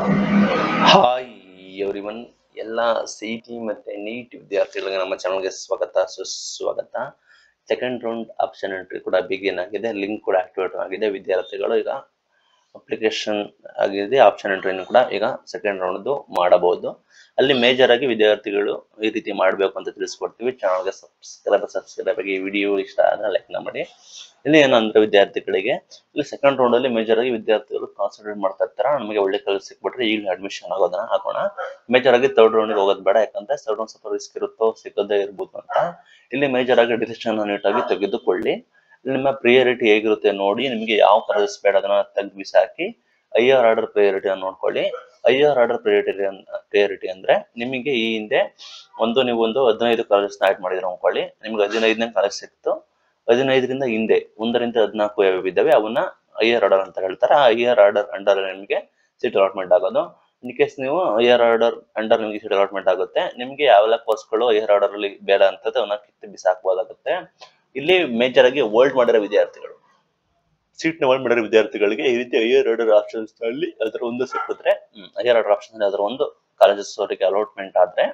hi everyone ಎಲ್ಲ C T ಮತ್ತೆ NEET ವಿದ್ಯಾರ್ಥಿಗಳಿಗೆ ನಮ್ಮ ಚಾನಲ್ಗೆ ಸ್ವಾಗತ ಸುಸ್ವಾಗತ ಸೆಕೆಂಡ್ ರೌಂಡ್ ಆಪ್ಷನ್ ಎಂಟ್ರಿ ಕೂಡ ಬಿಗಿನ್ ಆಗಿದೆ ಲಿಂಕ್ ಕೂಡ ಆಕ್ಟಿವೇಟ್ ಆಗಿದೆ ವಿದ್ಯಾರ್ಥಿಗಳು ಈಗ ಅಪ್ಲಿಕೇಶನ್ ಆಗಿದೆ ಆಪ್ಷನ್ ಎಂಟ್ರಿಯನ್ನು ಕೂಡ ಈಗ ಸೆಕೆಂಡ್ ರೌಂಡ್ದು ಮಾಡಬಹುದು ಅಲ್ಲಿ ಮೇಜರ್ ಆಗಿ ವಿದ್ಯಾರ್ಥಿಗಳು ಈ ರೀತಿ ಮಾಡಬೇಕು ಅಂತ ತಿಳಿಸ್ಕೊಡ್ತೀವಿ ಚಾನಲ್ಗೆ ಸಬ್ಸ್ಕ್ರೈಬ್ ಸಬ್ಸ್ಕ್ರೈಬ್ ಆಗಿ ವಿಡಿಯೋ ಇಷ್ಟ ಆದ್ರೆ ಲೈಕ್ ಮಾಡಿ ಇಲ್ಲಿ ಏನಂದ್ರೆ ವಿದ್ಯಾರ್ಥಿಗಳಿಗೆ ಇಲ್ಲಿ ಸೆಕೆಂಡ್ ರೌಂಡ್ ಅಲ್ಲಿ ಮೇಜರ್ ಆಗಿ ವಿದ್ಯಾರ್ಥಿಗಳು ಕಾನ್ಸಂಟ್ರೇಟ್ ಮಾಡ್ತಾ ಇರ್ತಾರ ನಮಗೆ ಒಳ್ಳೆ ಕಲಿಸ್ ಸಿಕ್ಬಿಟ್ರೆ ಈಗಲೇ ಅಡ್ಮಿಷನ್ ಆಗೋದನ್ನ ಹಾಕೋಣ ಮೇಜರ್ ಆಗಿ ತರ್ಡ್ ರೌಂಡ್ ಹೋಗೋದು ಬೇಡ ಯಾಕಂದ್ರೆ ಥರ್ಡ್ ರೌಂಡ್ ಸ್ವಲ್ಪ ರಿಸ್ಕ್ ಇರುತ್ತೋ ಸಿಗೋದೇ ಇರ್ಬೋದು ಅಂತ ಇಲ್ಲಿ ಮೇಜರ್ ಆಗಿ ಡಿಸಿಷನ್ ನೀಟಾಗಿ ತೆಗೆದುಕೊಳ್ಳಿ ಇಲ್ಲಿ ನಿಮ್ಮ ಪ್ರಿಯಾರಿಟಿ ಹೇಗಿರುತ್ತೆ ನೋಡಿ ನಿಮಗೆ ಯಾವ ಕಾಲೇಜಸ್ ಬೇಡ ಅದನ್ನ ತೆಗೆದು ಬಿಸಾಕಿ ಐಆರ್ ಆರ್ಡರ್ ಪ್ರಿಯಾರಿಟಿ ನೋಡ್ಕೊಳ್ಳಿ ಐಆರ್ ಆರ್ಡರ್ ಪ್ರಿಯಾರಿಟಿ ಪ್ರಿಯಾರಿಟಿ ಅಂದ್ರೆ ನಿಮಗೆ ಈ ಹಿಂದೆ ಒಂದು ನೀವು ಒಂದು ಹದಿನೈದು ಕಾಲೇಜಸ್ ಆಡ್ ಮಾಡಿದ್ರೆ ಅನ್ಕೊಳ್ಳಿ ನಿಮ್ಗೆ ಹದಿನೈದನೇ ಕಾಲೇಜ್ ಸಿಕ್ತು ಹದಿನೈದರಿಂದ ಹಿಂದೆ ಒಂದರಿಂದ ಹದಿನಾಲ್ಕು ಯಾವ್ಯಾವ ಇದ್ದಾವೆ ಅವನ್ನ ಐಆರ್ ಆರ್ಡರ್ ಅಂತ ಹೇಳ್ತಾರೆ ಆ ಐಆರ್ ಆರ್ಡರ್ ಅಂಡರ್ ನಿಮಗೆ ಸೀಟ್ ಅಲಾಟ್ಮೆಂಟ್ ಆಗೋದು ಇನ್ ಕೇಸ್ ನೀವು ಐಆರ್ ಆರ್ಡರ್ ಅಂಡರ್ ನಿಮಗೆ ಸೀಟ್ ಅಲಾಟ್ಮೆಂಟ್ ಆಗುತ್ತೆ ನಿಮಗೆ ಯಾವೆಲ್ಲ ಕೋರ್ಸ್ಗಳು ಐಆರ್ ಆರ್ಡರ್ ಅಲ್ಲಿ ಬೇಡ ಅಂತದ್ದು ಅವನ್ನ ಕಿತ್ತು ಬಿಸಾಕ್ಬೋದಾಗುತ್ತೆ ಇಲ್ಲಿ ಮೇಜರ್ ಆಗಿ ಹೋಲ್ಡ್ ಮಾಡಿರೋ ವಿದ್ಯಾರ್ಥಿಗಳು ಸೀಟ್ ನ ಹೋಲ್ಡ್ ಮಾಡಿರೋ ವಿದ್ಯಾರ್ಥಿಗಳಿಗೆ ಈ ರೀತಿ ಐಆರ್ ಆರ್ಡರ್ ಆಪ್ಷನ್ಸ್ ನಲ್ಲಿ ಅದರ ಒಂದು ಸಿಕ್ಕಿದ್ರೆ ಐಆರ್ ಆರ್ಡರ್ ಆಪ್ಷನ್ ಅದರ ಒಂದು ಕಾಲೇಜಸ್ ಅವರಿಗೆ ಅಲಾಟ್ಮೆಂಟ್ ಆದ್ರೆ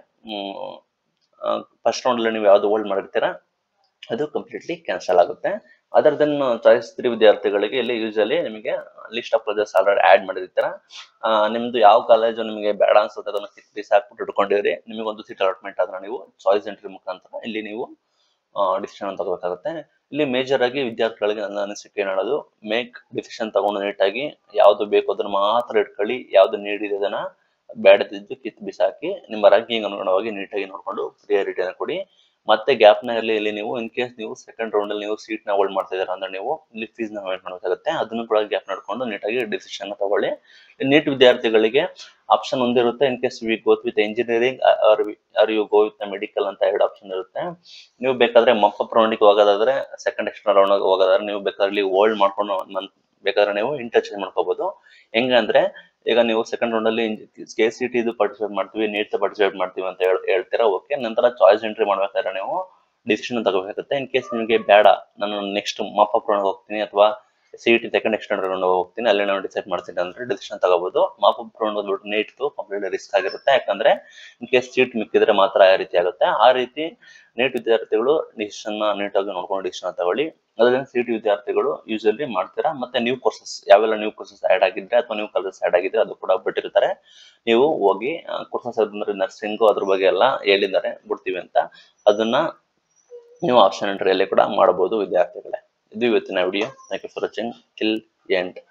ಫಸ್ಟ್ ರೌಂಡ್ ಅಲ್ಲಿ ನೀವು ಯಾವ್ದು ಹೋಲ್ಡ್ ಮಾಡಿರ್ತೀರಾ ಅದು ಕಂಪ್ಲೀಟ್ಲಿ ಕ್ಯಾನ್ಸಲ್ ಆಗುತ್ತೆ ಅದರ್ ದೆನ್ ಚಾಯ್ಸ್ ತ್ರೀ ವಿದ್ಯಾರ್ಥಿಗಳಿಗೆ ಇಲ್ಲಿ ಯೂಶಲಿ ನಿಮಗೆ list of colleges already add ಮಾಡಿರ್ತೀರ ಆ, ನಿಮ್ದು ಯಾವ ಕಾಲೇಜು ನಿಮಗೆ ಬೇಡ ಅನ್ಸುತ್ತೆ ಅದನ್ನ ಕಿತ್ತು ಬಿಸಾಕ್ಬಿಟ್ಟು ಇಟ್ಕೊಂಡಿರಿ ನಿಮಗೆ ಒಂದು ಸೀಟ್ ಅಲಾಟ್ಮೆಂಟ್ ಆದ್ರೆ ನೀವು ಚಾಯ್ಸ್ ಎಂಟ್ರಿ ಮುಖಾಂತರ ಇಲ್ಲಿ ನೀವು ಡಿಸಿಷನ್ ತಗೋಬೇಕಾಗುತ್ತೆ ಇಲ್ಲಿ ಮೇಜರ್ ಆಗಿ ವಿದ್ಯಾರ್ಥಿಗಳಿಗೆ ನನ್ನ ಅನಿಸಿಕೆ ಏನ್ ಹೇಳೋದು ಮೇಕ್ ಡಿಸಿಷನ್ ತಗೊಂಡು ನೀಟಾಗಿ ಯಾವ್ದು ಬೇಕು ಅದನ್ನ ಮಾತ್ರ ಇಟ್ಕೊಳ್ಳಿ ಯಾವ್ದು ನೀಡಿದೆ ಅದನ್ನ ಬೇಡದಿದ್ದು ಕಿತ್ತು ಬಿಸಾಕಿ ನಿಮ್ಮ ರ್ಯಾಂಕಿಂಗ್ ಅನುಗುಣವಾಗಿ ನೀಟಾಗಿ ನೋಡ್ಕೊಂಡು ಪ್ರಿಯಾರಿಟಿನ ಕೊಡಿ ಮತ್ತೆ ಗ್ಯಾಪ್ ನ ಇಲ್ಲಿ ಇಲ್ಲಿ ನೀವು ಇನ್ ಕೇಸ್ ನೀವು ಸೆಕೆಂಡ್ ರೌಂಡ್ ಅಲ್ಲಿ ನೀವು ಸೀಟ್ ನ ಹೋಲ್ಡ್ ಮಾಡ್ತಾ ಇದ್ದೀರಾ ಅಂದ್ರೆ ನೀವು ಇಲ್ಲಿ ಫೀಸ್ ನ ವೇಟ್ ಮಾಡಬೇಕಾಗುತ್ತೆ ಅದನ್ನು ಕೂಡ ಗ್ಯಾಪ್ ನೋಡ್ಕೊಂಡು ನೀಟಾಗಿ ಡಿಸಿಷನ್ ತಗೊಳ್ಳಿ ನೀಟ್ ವಿದ್ಯಾರ್ಥಿಗಳಿಗೆ ಆಪ್ಷನ್ ಒಂದಿರುತ್ತೆ in case we go with engineering or you go with medical ಅಂತ ಎರಡು ಆಪ್ಷನ್ ಇರುತ್ತೆ ನೀವು ಬೇಕಾದ್ರೆ ಮಪ್ಪಪ್ ರೌಂಡಿಗೆ ಹೋಗೋದಾದ್ರೆ ಸೆಕೆಂಡ್ ಎಕ್ಸ್ಟ್ರಾ ರೌಂಡ್ ಹೋಗೋದಾದ್ರೆ ನೀವು ಬೇಕಾದ್ರೆ ಇಲ್ಲಿ ಹೋಲ್ಡ್ ಮಾಡ್ಕೊಂಡು ಒಂದ್ month ಬೇಕಾದ್ರೆ ನೀವು ಇಂಟರ್ಚೇಂಜ್ ಮಾಡ್ಕೋಬಹುದು ಹೆಂಗೆ ಅಂದ್ರೆ ಈಗ ನೀವು ಸೆಕೆಂಡ್ ರೌಂಡ್ ಅಲ್ಲಿ ಕೆ ಸಿ ಟಿ ಇದು ಪಾರ್ಟಿಸಿಪೇಟ್ ಮಾಡ್ತೀವಿ ನೀಟ್ ಪಾರ್ಟಿಸಿಪೇಟ್ ಮಾಡ್ತೀವಿ ಅಂತ ಹೇಳ್- ಹೇಳ್ತೀರಾ ಓಕೆ ನಂತರ ಚಾಯ್ಸ್ ಎಂಟ್ರಿ ಮಾಡ್ಬೇಕಾದ್ರೆ ನೀವು ಡಿಸಿಷನ್ ತಗೋಬೇಕಾಗುತ್ತೆ ಇನ್ ಕೇಸ್ ನಿಮಗೆ ಬೇಡ ನಾನು ನೆಕ್ಸ್ಟ್ ಮಪ್ಪಪ್ ರೌಂಡ್ ಹೋಗ್ತೀನಿ ಅಥವಾ C T second extend round ಹೋಗ್ತೀನಿ ಅಲ್ಲಿ ನಾವು ಡಿಸೈಡ್ ಮಾಡ್ತೀನಿ ಅಂದ್ರೆ ಡಿಸಿಷನ್ ತಗೋಬಹುದು ಮಪ್ಪಪ್ ರೌಂಡ್ ಹೋಗ್ಬಿಟ್ಟು ನೀಟ್ದು ಕಂಪ್ಲೀಟ್ ರಿಸ್ಕ್ ಆಗಿರುತ್ತೆ ಯಾಕಂದ್ರೆ ಇನ್ ಕೇಸ್ ಸೀಟ್ ಮಿಕ್ಕಿದ್ರೆ ಮಾತ್ರ ಆ ರೀತಿ ಆಗುತ್ತೆ ಆ ರೀತಿ ನೀಟ್ ವಿದ್ಯಾರ್ಥಿಗಳು ಡಿಸಿಷನ್ ನೀಟಾಗಿ ನೋಡ್ಕೊಂಡು ಡಿಸಿಷನ್ ತಗೊಳ್ಳಿ ಅದರಿಂದ ಸಿ ಟಿ ವಿದ್ಯಾರ್ಥಿಗಳು ಯೂಶಲಿ ಮಾಡ್ತೀರಾ ಮತ್ತೆ ನ್ಯೂ ಕೋರ್ಸಸ್ ಯಾವೆಲ್ಲ ನ್ಯೂ ಕೋರ್ಸಸ್ ಆಡ್ ಆಗಿದ್ರೆ ಅಥವಾ ನ್ಯೂ ಕಾಲೇಜಸ್ ಆಡ್ ಆಗಿದ್ರೆ ಅದು ಕೂಡ ಬಿಟ್ಟಿರ್ತಾರೆ ನೀವು ಹೋಗಿ ಕೋರ್ಸಸ್ ಅಂದ್ರೆ ನರ್ಸಿಂಗು ಅದ್ರ ಬಗ್ಗೆ ಎಲ್ಲ ಹೇಳಿದ್ದಾರೆ ಬಿಡ್ತೀವಿ ಅಂತ ಅದನ್ನ ನೀವು ಆಪ್ಷನ್ ಎಂಟ್ರಿಯಲ್ಲಿ ಕೂಡ ಮಾಡಬಹುದು ವಿದ್ಯಾರ್ಥಿಗಳೇ ಇದು ಇವತ್ತಿನ video thank you for watching till end